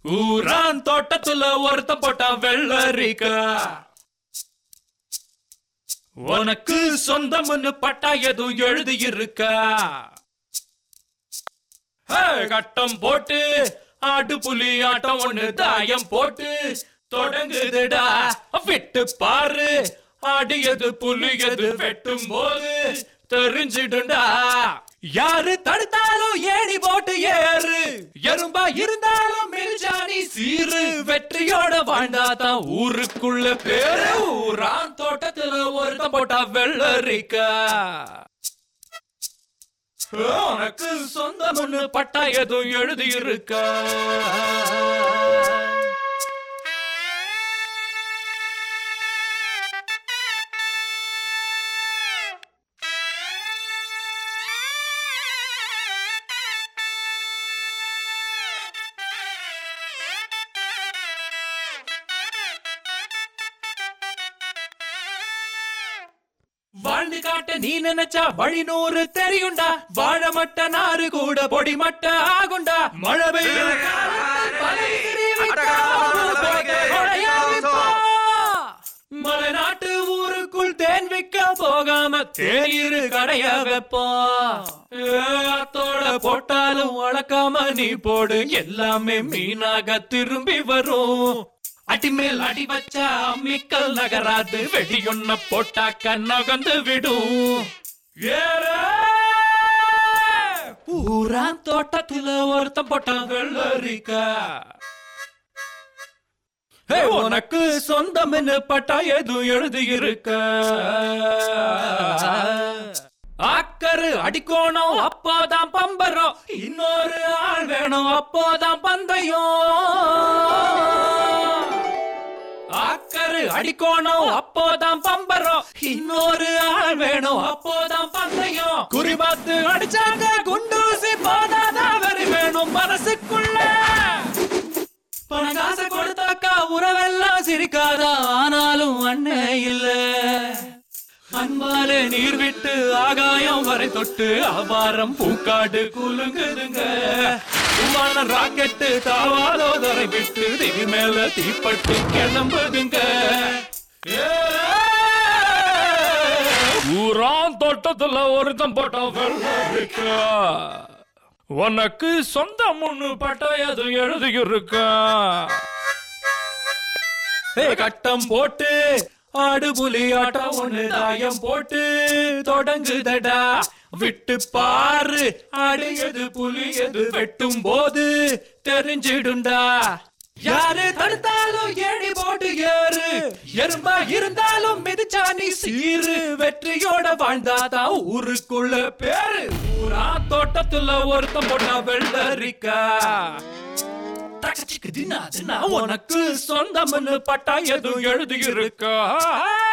ஊரான் தோட்டத்துல ஒருத்த போட்டா வெள்ளரிக்கா உனக்கு சொந்தம்னு பட்டா எதுவும் எழுதி இருக்கா ஹே, கட்டம் போட்டு ஆடு புலி ஆட்டம் ஒண்ணு தாயம் போட்டு தொடங்குதுடா விட்டு பாரு ஆடியது புலியது வெட்டும் போது தெரிஞ்சிடுண்டா யாரு தடுத்தாலும் ஏணி போட்டு ஏறு எறும்பா இருந்தாலும் மில்ஜானி சீரு வெற்றியோட வாழ்ந்தாதான் ஊருக்குள்ள பேரு ஊரான் தோட்டத்துல ஒருத்தன் போட்டா வெள்ளரிக்கா உனக்கு சொந்தம்னு பட்டா எதுவும் எழுதி இருக்கா வாழ்ந்து காட்ட நீ நினைச்சா வழி நூறு தெரியுண்டா வாழ மட்ட நாறு கூட பொடி மட்ட ஆகுண்டா மழை பெய்யும் காலத்தில் பனிசிறி விட்டா மழையா விப்பா. மலை நாட்டு ஊருக்குள் தேன் விக்க போகாம தேயிரு கடைய வைப்போம் அத்தோட போட்டாலும் வளர்க்காம நீ போடு எல்லாமே மீனாக திரும்பி வரும் அடிமேல் அடி வச்சா அம்மிக்கல் நகராது வெடியொன்ன போட்டாக்க நகர்ந்து விடும் ஏறே! பூரா தோட்டத்துல ஒருத்தன் போட்டான் வெள்ளரிக்கா ஹே, உனக்கு சொந்தம்னு பட்டா எதுவும் எழுதி இருக்க ஆக்கரு அடிக்கோணும் அப்போதான் பம்பரம் இன்னொரு ஆள் வேணும் அப்போதான் பந்தயம் ஆக்கரு அடிக்கோணும் அப்போதான் பம்பரம் இன்னொரு ஆள் வேணும் அப்போதான் பந்தயம் குறி பார்த்து அடிச்சாங்க குண்டூசி போதாதான் வரி வேணும் மனசுக்குள்ள பணகாசை கொடுத்தாக்கா உறவெல்லாம் சிரிக்காதா ஆனாலும் அண்ணே இல்ல அன்பாலே நீர் விட்டு ஆகாயம் வரை தொட்டு அபாரம் பூக்காடு குலுங்குதுங்க விமான ராக்கெட்டு தாவாதோ தரை விட்டு திரி மேல தீப்பட்டு கிளம்புதுங்க ஊரான் தோட்டத்துல ஒருத்தன் போட்டான் வெள்ளரிக்கா உனக்கு சொந்தம் ஒண்ணு பட்டாயது எழுதி இருக்கா கட்டம் போட்டு ஆடு புலி ஆட்டம் ஒண்ணு தாயம் போட்டு தொடங்குதடா விட்டு பாரு ஆடியது புலியது வெட்டும் போது தெரிஞ்சிடுண்டா யாரு தடுத்தாலும் ஏணி போட்டு ஏறு எறும்பா இருந்தாலும் மிதிச்சாணி சீரு வெற்றியோட வாழ்ந்தாதான் ஊருக்குள்ள பேரு ஊரா தோட்டத்துல ஒருத்தன் போட்டா வெள்ளரிக்கா தகச்சிக்கு தின்னா தின்னா உனக்கு சொந்தம்னு பட்டா எதுவும் எழுதி இருக்கா